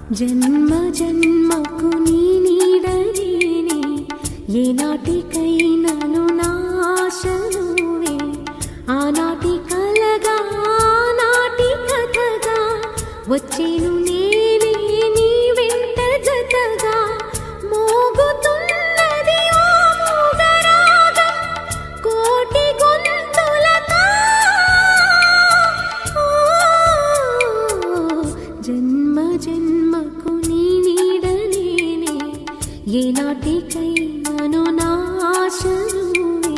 జన్మ జన్మకు నీ నీడనేనే ఏ నాటికైనను నాశనువే ఆనాటి కలగా నాటి కథగా వచ్చేను నేనే నీ వెంట జతగా మోగుతున్నది ఓ మూగరాగం కోటి గొంతులతో ఓ జన్మ జన్మకు నీ నీడనేనే ఏ నాటికైనాను నాశనువే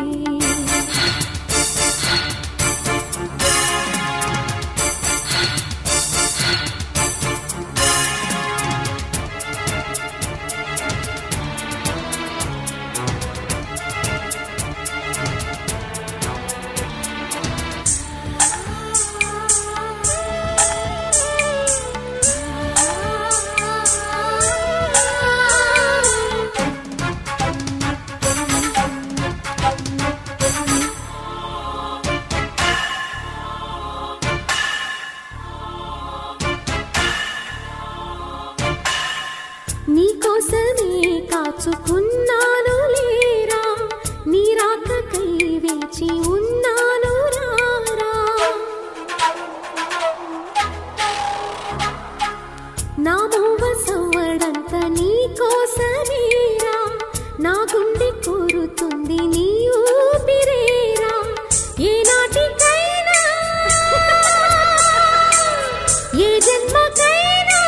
నీకోసమే కాచుకున్నాను లేరా నీ రాకకై వేచి ఉన్నాను రారా నా మూవ సవ్వడంత నీకోసమేరా నా గుండె కోరుతుంది నీ ఊపిరేరా ఏ నాటికైనా ఏ జన్మకైనా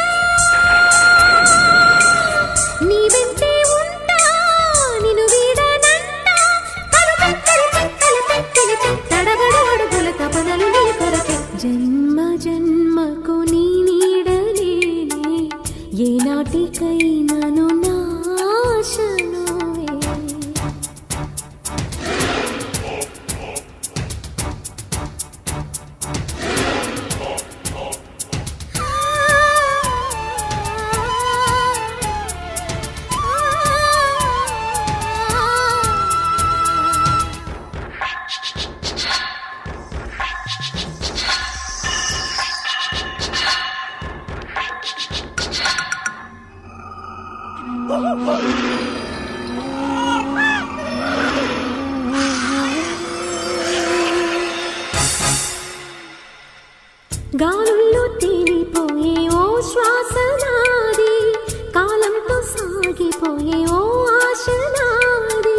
నీ వెంటే ఉంటా నిన్ను వీడనంటా తలుపెత్తలిపె, తలుపెత్తలిపె, తడబడు అడుగుల తపనలు నీ కొరకే జన్మ జన్మకు నీ నీడలేనే ఏ నాటికైనాను నాశనువే గాలుల్లో తేలిపోయే ఓ శ్వాస నాది కాలంతో సాగిపోయే ఓ ఆశ నాది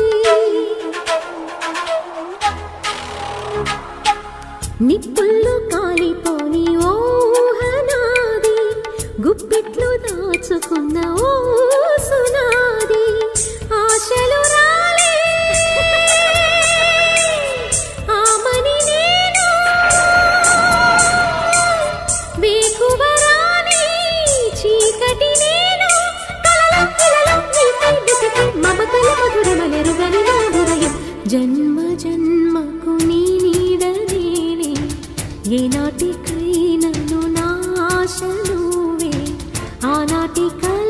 నిప్పుల్లో కాలిపోని ఓ ఊహ నాది గుప్పిట్లో దాచుకున్న ఓ సునాది ఆశలు రాలే ఆమని నేను వేకువరాని చీకటి నేను కలల కలల నీపై వెతికి మమతల మధురమలెరుగని నా హృదయం జన్మ జన్మకు నీ నీడనేనే ఏ నాటికైనను నాశనువే ఆనాటి కల